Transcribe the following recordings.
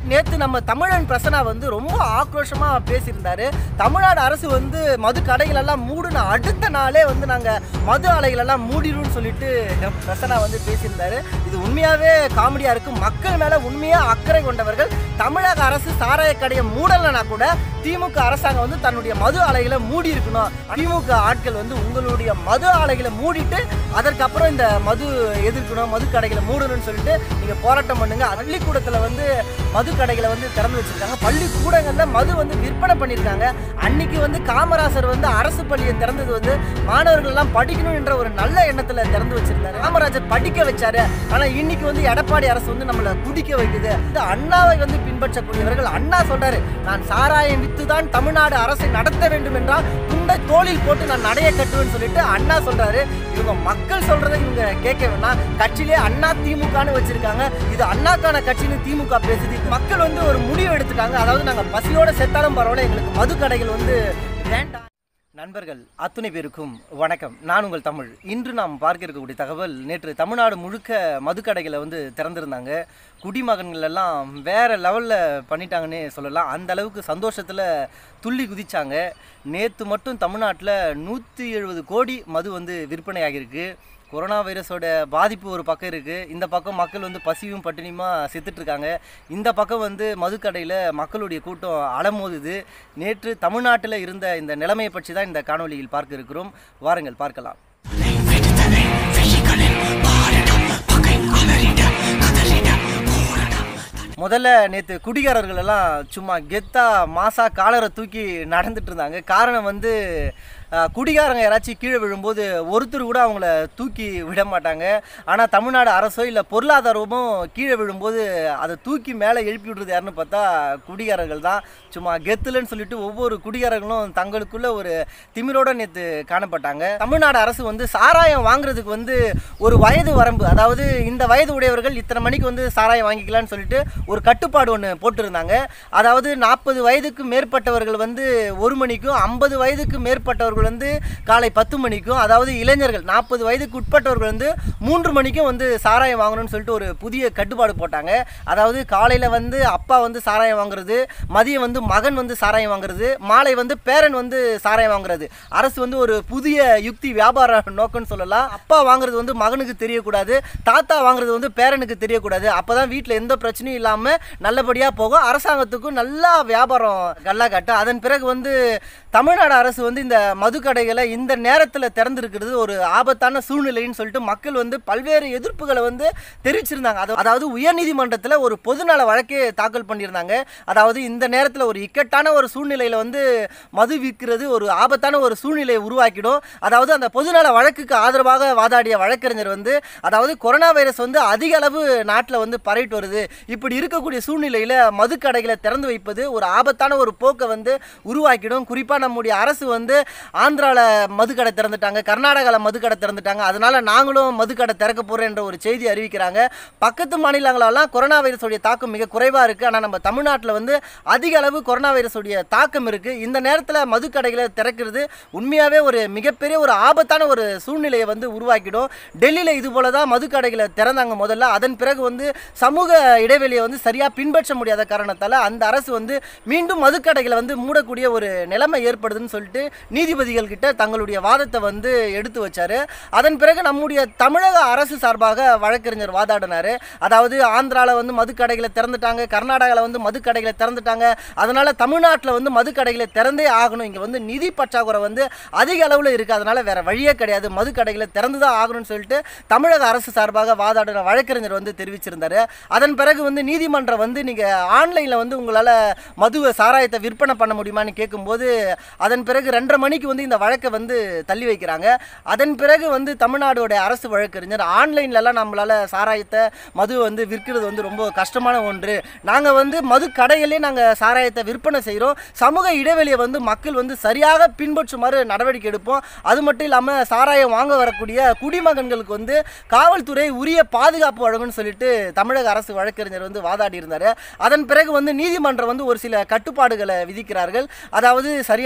நேத்து நம்ம தமிழன் பிரசனா வந்து ரொம்ப ஆக்ரோஷமா பேசியிருந்தாரு தமிழ்நாடு அரசு வந்து மது கடைகள் எல்லாம் மூடின அடுத்த நாளே வந்து நாங்க மது ஆலைகள் எல்லாம் மூடிடும்னு சொல்லிட்டு பிரசனா வந்து பேசியிருந்தாரு இது உண்மையாவே காமெடியா இருக்கு மக்கள் மேல உண்மையா அக்கறை கொண்டவர்கள் தமிழக அரசு சாராய கடையை மூடலைன்னா கூட திமுக அரசாங்கம் வந்து தன்னுடைய மது ஆலைகளை மூடி இருக்கணும் திமுக ஆட்கள் வந்து உங்களுடைய மது ஆலைகளை மூடிட்டு அதற்கப்புறம் இந்த மது எதிர்க்கணும் மது கடைகளை மூடணும்னு சொல்லிட்டு நீங்க போராட்டம் பண்ணுங்க பள்ளிக்கூடத்துல வந்து மது கடைகளை வந்து திறந்து வச்சிருக்காங்க பள்ளிக்கூடங்கள்ல மது வந்து விற்பனை பண்ணியிருக்காங்க அன்னைக்கு வந்து காமராசர் வந்து அரசு பள்ளியை திறந்தது வந்து மாணவர்கள் எல்லாம் படிக்கணும் என்ற ஒரு நல்ல எண்ணத்துல திறந்து வச்சிருந்தாரு காமராஜர் படிக்க வச்சாரு ஆனா இன்னைக்கு வந்து எடப்பாடி அரசு வந்து நம்மள குடிக்க வைக்குது இந்த அண்ணாவை வந்து பின்பற்றக்கூடியவர்கள் அண்ணா சொல்றாரு நான் சாராயம் வித்துதான் தமிழ்நாடு அரசை நடத்த வேண்டும் என்றால் துண்டை தோளில் போட்டு நான் நடைய கட்டுவேன்னு சொல்லிட்டு அண்ணா சொல்றாரு இவங்க மக்கள் சொல்றதை இவங்க கேட்க வேணாம் கட்சியிலே அண்ணா திமுகன்னு வச்சிருக்காங்க இது அண்ணாக்கான கட்சின்னு திமுக பேசுது மக்கள் வந்து ஒரு முடிவு எடுத்துட்டாங்க அதாவது நாங்க பசியோட செத்தாலும் பரவாயில்ல எங்களுக்கு மது கடைகள் வந்து வேண்டாம் நண்பர்கள் அத்துணை பேருக்கும் வணக்கம் நான் உங்கள் தமிழ் இன்று நாம் பார்க்க இருக்கக்கூடிய தகவல் நேற்று தமிழ்நாடு முழுக்க மதுக்கடைகளை வந்து திறந்திருந்தாங்க குடிமகன்கள் எல்லாம் வேற லெவலில் பண்ணிட்டாங்கன்னே சொல்லலாம் அந்த அளவுக்கு சந்தோஷத்தில் துள்ளி குதிச்சாங்க நேற்று மட்டும் தமிழ்நாட்டில் நூற்றி எழுபது கோடி மது வந்து விற்பனை ஆகியிருக்கு கொரோனா வைரஸோட பாதிப்பு ஒரு பக்கம் இருக்குது இந்த பக்கம் மக்கள் வந்து பசியும் பட்டினியுமா செத்துட்டு இருக்காங்க இந்த பக்கம் வந்து மதுக்கடையில் மக்களுடைய கூட்டம் அலமோதுது நேற்று தமிழ்நாட்டில் இருந்த இந்த நிலைமையை பற்றி தான் இந்த காணொளியில் பார்க்க இருக்கிறோம் வாருங்கள் பார்க்கலாம் முதல்ல நேற்று குடிகாரர்கள் எல்லாம் சும்மா கெத்தா மாசா காலரை தூக்கி நடந்துட்டு இருந்தாங்க காரணம் வந்து அஹ், குடிகாரங்க யாராச்சும் கீழே விழும்போது ஒருத்தர் கூட அவங்கள தூக்கி விட மாட்டாங்க ஆனால் தமிழ்நாடு அரசோ இல்லை பொருளாதாரமும் கீழே விழும்போது அதை தூக்கி மேலே எழுப்பி விடுறது யாருன்னு பார்த்தா குடிகாரர்கள் தான் சும்மா கெத்துலன்னு சொல்லிட்டு ஒவ்வொரு குடிகாரர்களும் தங்களுக்குள்ள ஒரு திமிரோட நேற்று காணப்பட்டாங்க தமிழ்நாடு அரசு வந்து சாராயம் வாங்குறதுக்கு வந்து ஒரு வயது வரம்பு அதாவது இந்த வயது உடையவர்கள் இத்தனை மணிக்கு வந்து சாராயம் வாங்கிக்கலாம்னு சொல்லிட்டு ஒரு கட்டுப்பாடு ஒன்று போட்டிருந்தாங்க அதாவது நாற்பது வயதுக்கு மேற்பட்டவர்கள் வந்து ஒரு மணிக்கும் ஐம்பது வயதுக்கு மேற்பட்டவர்கள் வந்து காலை பத்து மணிக்கும் அதாவது இளைஞர்கள் நாற்பது வயதுக்கு உட்பட்டவர்கள் வந்து மூன்று மணிக்கும் வந்து சாராயம் வாங்கணும்னு சொல்லிட்டு ஒரு புதிய கட்டுப்பாடு போட்டாங்க அதாவது காலையில் வந்து அப்பா வந்து சாராயம் வாங்குறது மதியம் வந்து மகன் வந்து சாராயம் வாங்குறது மாலை வந்து பேரன் வந்து சாராயம் வாங்குறது அரசு வந்து ஒரு புதிய யுக்தி வியாபார நோக்கம்னு சொல்லலாம் அப்பா வாங்குறது வந்து மகனுக்கு தெரியக்கூடாது தாத்தா வாங்குறது வந்து பேரனுக்கு தெரியக்கூடாது அப்பதான் வீட்டில் எந்த பிரச்சனையும் இல்லாமல் நல்லபடியாக போகும் அரசாங்கத்துக்கும் நல்லா வியாபாரம் கல்லா காட்டு அதன் பிறகு வந்து தமிழ்நாடு அரசு வந்து இந்த மதுக்கடைகளை இந்த நேரத்தில் திறந்திருக்கிறது ஒரு ஆபத்தான சூழ்நிலைன்னு சொல்லிட்டு மக்கள் வந்து பல்வேறு எதிர்ப்புகளை வந்து தெரிவிச்சிருந்தாங்க அது- அதாவது உயர்நீதிமன்றத்தில் ஒரு பொதுநல வழக்கே தாக்கல் பண்ணியிருந்தாங்க அதாவது இந்த நேரத்தில் ஒரு இக்கட்டான ஒரு சூழ்நிலையில் வந்து மது விற்கிறது ஒரு ஆபத்தான ஒரு சூழ்நிலையை உருவாக்கிடும் அதாவது அந்த பொதுநல வழக்குக்கு ஆதரவாக வாதாடிய வழக்கறிஞர் வந்து அதாவது கொரோனா வைரஸ் வந்து அதிக அளவு நாட்டில் வந்து பரவிட்டு வருது இப்படி இருக்கக்கூடிய சூழ்நிலையில் மதுக்கடைகளை திறந்து வைப்பது ஒரு ஆபத்தான ஒரு போக்கை வந்து உருவாக்கிடும் குறிப்பாக நம்முடைய அரசு வந்து ஆந்திராவில் மதுக்கடை திறந்துட்டாங்க கர்நாடகாவில் மதுக்கடை திறந்துட்டாங்க அதனால நாங்களும் மதுக்கடை திறக்க போகிறோம் என்ற ஒரு செய்தி அறிவிக்கிறாங்க பக்கத்து மாநிலங்களெல்லாம் கொரோனா வைரஸோடைய தாக்கம் மிக குறைவாக இருக்குது ஆனால் நம்ம தமிழ்நாட்டில் வந்து அதிக அளவு கொரோனா வைரஸோடைய தாக்கம் இருக்குது இந்த நேரத்தில் மதுக்கடைகளை திறக்கிறது உண்மையாகவே ஒரு மிகப்பெரிய ஒரு ஆபத்தான ஒரு சூழ்நிலையை வந்து உருவாக்கிடும் டெல்லியில் இது போல தான் மதுக்கடைகளை திறந்தாங்க முதல்ல அதன் பிறகு வந்து சமூக இடைவெளியை வந்து சரியாக பின்பற்ற முடியாத காரணத்தால் அந்த அரசு வந்து மீண்டும் மதுக்கடைகளை வந்து மூடக்கூடிய ஒரு நிலைமை ஏற்படுதுன்னு சொல்லிட்டு நீதிபதிகள் கிட்ட தங்களுடைய வாதத்தை வந்து எடுத்து வச்சாரு அதன் பிறகு நம்முடைய தமிழக அரசு சார்பாக வழக்கறிஞர் வாதாடினாரு அதாவது ஆந்திராவில் வந்து மதுக்கடைகளை திறந்துட்டாங்க கர்நாடகாவில் வந்து மதுக்கடைகளை திறந்துட்டாங்க அதனால தமிழ்நாட்டில் வந்து மதுக்கடைகளை திறந்தே ஆகணும் இங்கே வந்து நிதி பற்றாக்குறை வந்து அதிக அளவில் இருக்குது அதனால வேற வழியே கிடையாது மதுக்கடைகளை திறந்து தான் ஆகணும்னு சொல்லிட்டு தமிழக அரசு சார்பாக வாதாடின வழக்கறிஞர் வந்து தெரிவிச்சிருந்தாரு அதன் பிறகு வந்து நீதிமன்றம் வந்து நீங்கள் ஆன்லைனில் வந்து உங்களால் மதுவை சாராயத்தை விற்பனை பண்ண முடியுமான்னு கேட்கும்போது அதன் பிறகு ரெண்டரை மணிக்கு வந்து இந்த வழக்கை வந்து தள்ளி வைக்கிறாங்க அதன் பிறகு வந்து தமிழ்நாடோட அரசு வழக்கறிஞர் ஆன்லைன்லலாம் நம்மளால் சாராயத்தை மது வந்து விற்கிறது வந்து ரொம்ப கஷ்டமான ஒன்று நாங்கள் வந்து மது கடையிலே நாங்கள் சாராயத்தை விற்பனை செய்கிறோம் சமூக இடைவெளியை வந்து மக்கள் வந்து சரியாக பின்பற்றுமாறு நடவடிக்கை எடுப்போம் அது மட்டும் இல்லாமல் சாராயம் வாங்க வரக்கூடிய குடிமகன்களுக்கு வந்து காவல்துறை உரிய பாதுகாப்பு வழங்கும்னு சொல்லிட்டு தமிழக அரசு வழக்கறிஞர் வந்து வாதாடி இருந்தார் அதன் பிறகு வந்து நீதிமன்றம் வந்து ஒரு சில கட்டுப்பாடுகளை விதிக்கிறார்கள் அதாவது சரியான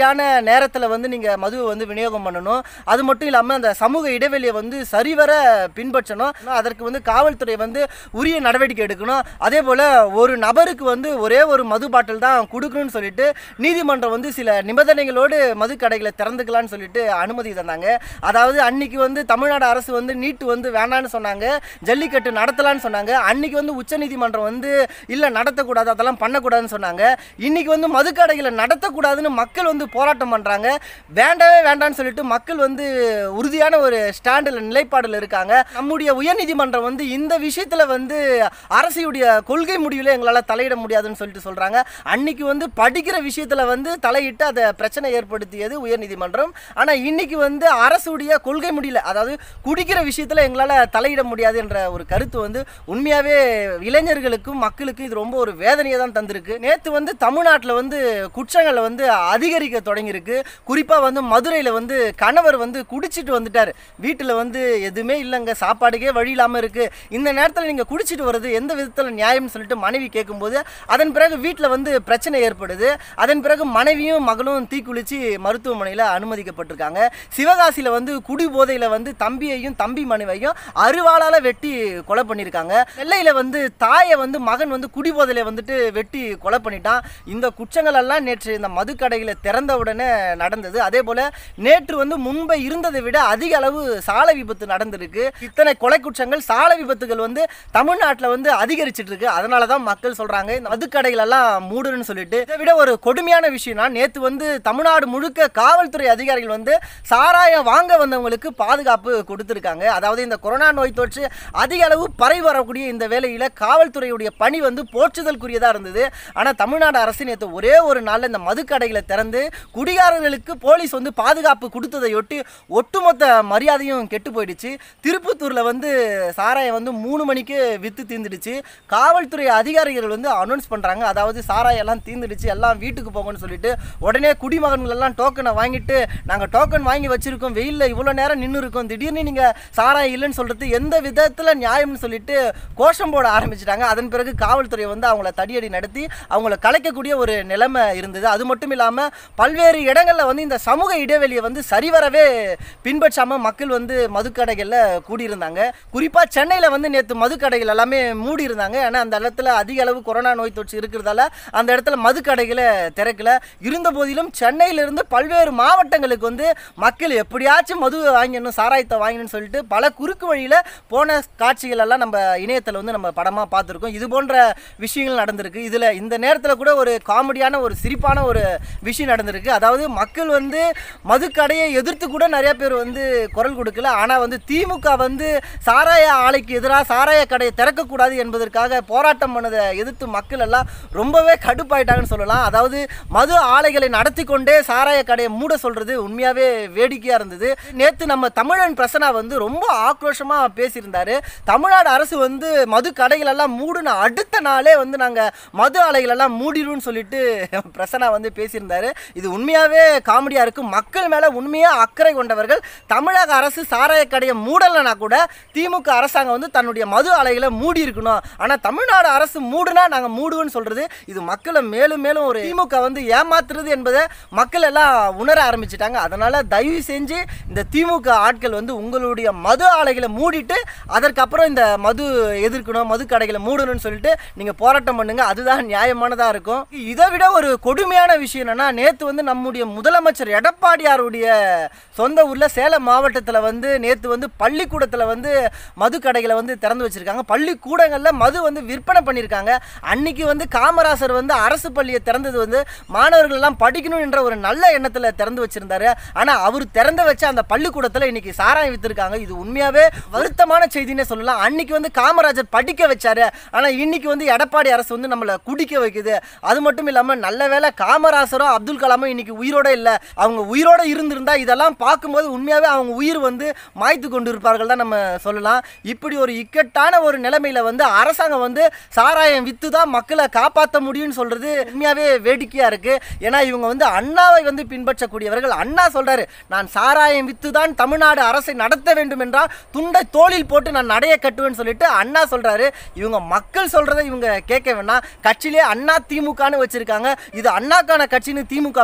சரியான நேரத்தில் வந்து நீங்கள் மதுவை வந்து விநியோகம் பண்ணணும் அது மட்டும் இல்லாமல் அந்த சமூக இடைவெளியை வந்து சரிவர பின்பற்றணும் அதற்கு வந்து காவல்துறை வந்து உரிய நடவடிக்கை எடுக்கணும் அதே போல் ஒரு நபருக்கு வந்து ஒரே ஒரு மது பாட்டில் தான் கொடுக்கணும்னு சொல்லிட்டு நீதிமன்றம் வந்து சில நிபந்தனைகளோடு மது கடைகளை திறந்துக்கலாம்னு சொல்லிட்டு அனுமதி தந்தாங்க அதாவது அன்னைக்கு வந்து தமிழ்நாடு அரசு வந்து நீட்டு வந்து வேணான்னு சொன்னாங்க ஜல்லிக்கட்டு நடத்தலாம்னு சொன்னாங்க அன்னைக்கு வந்து உச்சநீதிமன்றம் வந்து இல்லை நடத்தக்கூடாது அதெல்லாம் பண்ணக்கூடாதுன்னு சொன்னாங்க இன்னைக்கு வந்து மதுக்கடைகளை நடத்தக்கூடாதுன்னு மக்கள் வந்து போராட்டம் பண்ணுறாங்க வேண்டவே வேண்டாம்னு சொல்லிட்டு மக்கள் வந்து உறுதியான ஒரு ஸ்டாண்டில் நிலைப்பாடில் இருக்காங்க நம்முடைய உயர்நீதிமன்றம் வந்து இந்த விஷயத்தில் வந்து அரசியுடைய கொள்கை முடிவில் எங்களால் தலையிட முடியாதுன்னு சொல்லிட்டு சொல்கிறாங்க அன்னைக்கு வந்து படிக்கிற விஷயத்தில் வந்து தலையிட்டு அதை பிரச்சனை ஏற்படுத்தியது உயர்நீதிமன்றம் ஆனால் இன்னைக்கு வந்து அரசுடைய கொள்கை முடியல அதாவது குடிக்கிற விஷயத்தில் எங்களால் தலையிட முடியாது என்ற ஒரு கருத்து வந்து உண்மையாகவே இளைஞர்களுக்கும் மக்களுக்கும் இது ரொம்ப ஒரு வேதனையை தான் தந்திருக்கு நேற்று வந்து தமிழ்நாட்டில் வந்து குற்றங்களை வந்து அதிகரிக்க தொடங்கியிருக்கு குறிப்பாக வந்து மதுரையில் வந்து கணவர் வந்து குடிச்சிட்டு வந்துட்டார் வீட்டில் வந்து எதுவுமே இல்லைங்க சாப்பாடுக்கே வழி இல்லாமல் இருக்குது இந்த நேரத்தில் நீங்கள் குடிச்சிட்டு வர்றது எந்த விதத்தில் நியாயம்னு சொல்லிட்டு மனைவி கேட்கும்போது அதன் பிறகு வீட்டில் வந்து பிரச்சனை ஏற்படுது அதன் பிறகு மனைவியும் மகளும் தீக்குளிச்சு மருத்துவமனையில் அனுமதிக்கப்பட்டிருக்காங்க சிவகாசியில் வந்து குடி போதையில் வந்து தம்பியையும் தம்பி மனைவியையும் அருவாளால் வெட்டி கொலை பண்ணியிருக்காங்க நெல்லையில் வந்து தாயை வந்து மகன் வந்து குடி போதையில் வந்துட்டு வெட்டி கொலை பண்ணிட்டான் இந்த குற்றங்கள் எல்லாம் நேற்று இந்த மதுக்கடைகளை திறந்த உடனே நடந்தது அதே போல் நேற்று வந்து முன்பை இருந்ததை விட அதிக அளவு சாலை விபத்து நடந்திருக்கு இத்தனை கொலை குற்றங்கள் சாலை விபத்துகள் வந்து தமிழ்நாட்டில் வந்து அதிகரிச்சிட்டு இருக்கு அதனால தான் மக்கள் சொல்றாங்க இந்த மதுக்கடைகள் எல்லாம் மூடணும்னு சொல்லிட்டு இதை விட ஒரு கொடுமையான விஷயம்னா நேற்று வந்து தமிழ்நாடு முழுக்க காவல்துறை அதிகாரிகள் வந்து சாராயம் வாங்க வந்தவங்களுக்கு பாதுகாப்பு கொடுத்துருக்காங்க அதாவது இந்த கொரோனா நோய் தொற்று அதிக அளவு பரவி வரக்கூடிய இந்த வேளையில் காவல்துறையுடைய பணி வந்து போற்றுதல்குரியதாக இருந்தது ஆனால் தமிழ்நாடு அரசு நேற்று ஒரே ஒரு நாளில் இந்த மதுக்கடைகளை திறந்து குடிகாரர்களுக்கு போலீஸ் வந்து பாதுகாப்பு கொடுத்ததையொட்டி ஒட்டுமொத்த மரியாதையும் கெட்டு போயிடுச்சு திருப்பத்தூரில் வந்து சாராயம் வந்து மூணு மணிக்கு விற்று தீர்ந்துடுச்சு காவல்துறை அதிகாரிகள் வந்து அனௌன்ஸ் பண்ணுறாங்க அதாவது சாராயம் எல்லாம் தீர்ந்துடுச்சு எல்லாம் வீட்டுக்கு போங்கன்னு சொல்லிட்டு உடனே குடிமகன்கள் எல்லாம் டோக்கனை வாங்கிட்டு நாங்கள் டோக்கன் வாங்கி வச்சிருக்கோம் வெயிலில் இவ்வளோ நேரம் நின்று இருக்கோம் திடீர்னு நீங்கள் சாராயம் இல்லைன்னு சொல்கிறது எந்த விதத்தில் நியாயம்னு சொல்லிட்டு கோஷம் போட ஆரம்பிச்சிட்டாங்க அதன் பிறகு காவல்துறை வந்து அவங்கள தடியடி நடத்தி அவங்கள கலைக்கக்கூடிய ஒரு நிலைமை இருந்தது அது மட்டும் இல்லாமல் பல்வேறு இடங்களில் வந்து இந்த சமூக இடைவெளியை வந்து சரிவரவே பின்பற்றாமல் மக்கள் வந்து மதுக்கடைகளில் கூடியிருந்தாங்க குறிப்பாக சென்னையில் வந்து நேற்று மதுக்கடைகள் எல்லாமே மூடி இருந்தாங்க ஏன்னா அந்த இடத்துல அதிக அளவு கொரோனா நோய் தொற்று இருக்கிறதால அந்த இடத்துல மதுக்கடைகளை திறக்கல இருந்த போதிலும் சென்னையிலிருந்து பல்வேறு மாவட்டங்களுக்கு வந்து மக்கள் எப்படியாச்சும் மது வாங்கிடணும் சாராயத்தை வாங்கணும்னு சொல்லிட்டு பல குறுக்கு வழியில் போன காட்சிகள் எல்லாம் நம்ம இணையத்தில் வந்து நம்ம படமாக பார்த்துருக்கோம் இது போன்ற விஷயங்கள் நடந்திருக்கு இதில் இந்த நேரத்தில் கூட ஒரு காமெடியான ஒரு சிரிப்பான ஒரு விஷயம் நடந்திருக்கு அதாவது மக்கள் வந்து மதுக்கடையை எதிர்த்து கூட நிறைய பேர் வந்து குரல் கொடுக்கல ஆனால் வந்து திமுக வந்து சாராய ஆலைக்கு எதிராக சாராய கடையை திறக்கக்கூடாது என்பதற்காக போராட்டம் பண்ணதை எதிர்த்து மக்கள் எல்லாம் ரொம்பவே கடுப்பாயிட்டாங்கன்னு சொல்லலாம் அதாவது மது ஆலைகளை நடத்தி கொண்டே சாராய கடையை மூட சொல்றது உண்மையாகவே வேடிக்கையாக இருந்தது நேற்று நம்ம தமிழன் பிரசனா வந்து ரொம்ப ஆக்ரோஷமாக பேசியிருந்தாரு தமிழ்நாடு அரசு வந்து மது கடைகள் எல்லாம் மூடின அடுத்த நாளே வந்து நாங்கள் மது ஆலைகள் எல்லாம் மூடிடும்னு சொல்லிட்டு பிரசனா வந்து பேசியிருந்தாரு இது உண்மையாகவே காமெடியாக இருக்குது மக்கள் மேலே உண்மையாக அக்கறை கொண்டவர்கள் தமிழக அரசு சாராய கடையை மூடலைனா கூட திமுக அரசாங்கம் வந்து தன்னுடைய மது ஆலைகளை மூடி இருக்கணும் ஆனால் தமிழ்நாடு அரசு மூடுனா நாங்கள் மூடுவோம்னு சொல்கிறது இது மக்களை மேலும் மேலும் ஒரு திமுக வந்து ஏமாத்துறது என்பதை மக்கள் எல்லாம் உணர ஆரம்பிச்சிட்டாங்க அதனால் தயவு செஞ்சு இந்த திமுக ஆட்கள் வந்து உங்களுடைய மது ஆலைகளை மூடிட்டு அதற்கப்புறம் இந்த மது எதிர்க்கணும் மது கடைகளை மூடணும்னு சொல்லிட்டு நீங்கள் போராட்டம் பண்ணுங்க அதுதான் நியாயமானதாக இருக்கும் இதை விட ஒரு கொடுமையான விஷயம் என்னன்னா நேற்று வந்து நம்முடைய முதலமைச்சர் எடப்பாடியாருடைய சொந்த ஊரில் சேலம் மாவட்டத்தில் வந்து நேற்று வந்து பள்ளிக்கூடத்தில் வந்து மது கடைகளை வந்து திறந்து வச்சிருக்காங்க பள்ளிக்கூடங்களில் மது வந்து விற்பனை பண்ணியிருக்காங்க அன்னைக்கு வந்து காமராசர் வந்து அரசு பள்ளியை திறந்தது வந்து மாணவர்கள் எல்லாம் படிக்கணும் என்ற ஒரு நல்ல எண்ணத்தில் திறந்து வச்சிருந்தாரு ஆனால் அவர் திறந்து வச்ச அந்த பள்ளிக்கூடத்தில் இன்னைக்கு சாராயம் வித்திருக்காங்க இது உண்மையாகவே வருத்தமான செய்தினே சொல்லலாம் அன்னைக்கு வந்து காமராஜர் படிக்க வச்சாரு ஆனால் இன்னைக்கு வந்து எடப்பாடி அரசு வந்து நம்மளை குடிக்க வைக்குது அது மட்டும் இல்லாமல் நல்ல வேளை காமராசரும் அப்துல் கலாமும் இன்னைக்கு உயிரோட இல்லை அவங்க உயிரோட இருந்திருந்தா இதெல்லாம் பார்க்கும்போது உண்மையாகவே அவங்க உயிர் வந்து மாய்த்து கொண்டு இருப்பார்கள் தான் நம்ம சொல்லலாம் இப்படி ஒரு இக்கட்டான ஒரு நிலைமையில வந்து அரசாங்கம் வந்து சாராயம் வித்து தான் மக்களை காப்பாற்ற முடியும்னு சொல்றது உண்மையாகவே வேடிக்கையாக இருக்கு ஏன்னா இவங்க வந்து அண்ணாவை வந்து பின்பற்றக்கூடியவர்கள் அண்ணா சொல்றாரு நான் சாராயம் வித்து தான் தமிழ்நாடு அரசை நடத்த வேண்டும் என்றால் துண்டை தோளில் போட்டு நான் நடைய கட்டுவேன்னு சொல்லிட்டு அண்ணா சொல்றாரு இவங்க மக்கள் சொல்றதை இவங்க கேட்க வேணாம் கட்சியிலே அண்ணா திமுகன்னு வச்சிருக்காங்க இது அண்ணாக்கான கட்சின்னு திமுக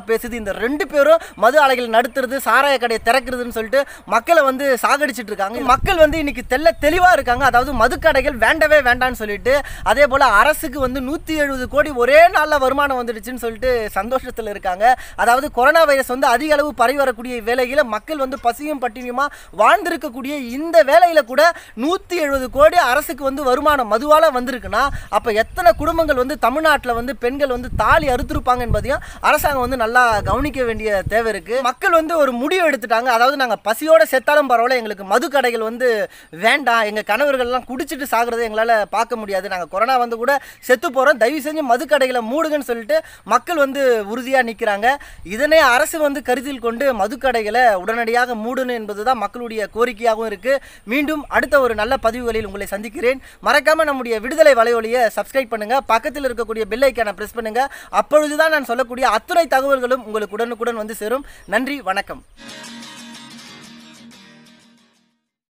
பேசுது இந்த ரெண்டு பேரும் மது ஆலைகள் நடத்துறது சாராய கடையை திறக்கிறதுன்னு சொல்லிட்டு மக்களை வந்து சாகடிச்சிட்டு இருக்காங்க மக்கள் வந்து இன்னைக்கு தெல்ல தெளிவாக இருக்காங்க அதாவது மதுக்கடைகள் வேண்டவே வேண்டாம்னு சொல்லிட்டு அதே போல் அரசுக்கு வந்து நூற்றி எழுபது கோடி ஒரே நாளில் வருமானம் வந்துடுச்சுன்னு சொல்லிட்டு சந்தோஷத்தில் இருக்காங்க அதாவது கொரோனா வைரஸ் வந்து அதிக அளவு பரவி வரக்கூடிய வேலையில் மக்கள் வந்து பசியும் பட்டினியுமா வாழ்ந்திருக்கக்கூடிய இந்த வேலையில் கூட நூற்றி எழுபது கோடி அரசுக்கு வந்து வருமானம் மதுவால் வந்திருக்குன்னா அப்போ எத்தனை குடும்பங்கள் வந்து தமிழ்நாட்டில் வந்து பெண்கள் வந்து தாலி அறுத்திருப்பாங்க என்பதையும் அரசாங்கம் வந்து நல்லா கவனிக்க வேண்டிய தேவை இருக்குது மக்கள் வந்து ஒரு முடிவு எடுத்துட்டாங்க அதாவது நாங்கள் பசியோட செத்தாலும் பரவாயில்ல எங்களுக்கு மது கடைகள் வந்து வேண்டாம் எங்கள் கணவர்கள்லாம் குடிச்சிட்டு சாகிறத எங்களால் பார்க்க முடியாது நாங்கள் கொரோனா வந்து கூட செத்து போகிறோம் தயவு செஞ்சு மது கடைகளை மூடுங்கன்னு சொல்லிட்டு மக்கள் வந்து உறுதியாக நிற்கிறாங்க இதனை அரசு வந்து கருத்தில் கொண்டு மதுக்கடைகளை உடனடியாக மூடணும் என்பது தான் மக்களுடைய கோரிக்கையாகவும் இருக்குது மீண்டும் அடுத்த ஒரு நல்ல பதிவுகளில் உங்களை சந்திக்கிறேன் மறக்காமல் நம்முடைய விடுதலை வலையொலியை சப்ஸ்கிரைப் பண்ணுங்கள் பக்கத்தில் இருக்கக்கூடிய பெல் ஐக்கானை ப்ரெஸ் பண்ணுங்கள் அப்பொழுது தான் நான் சொல்லக்கூடிய அத்துணை தகவல்களும் உங்களுக்கு உடனுக்குடன் வந்து சேரும் நன்றி வணக்கம்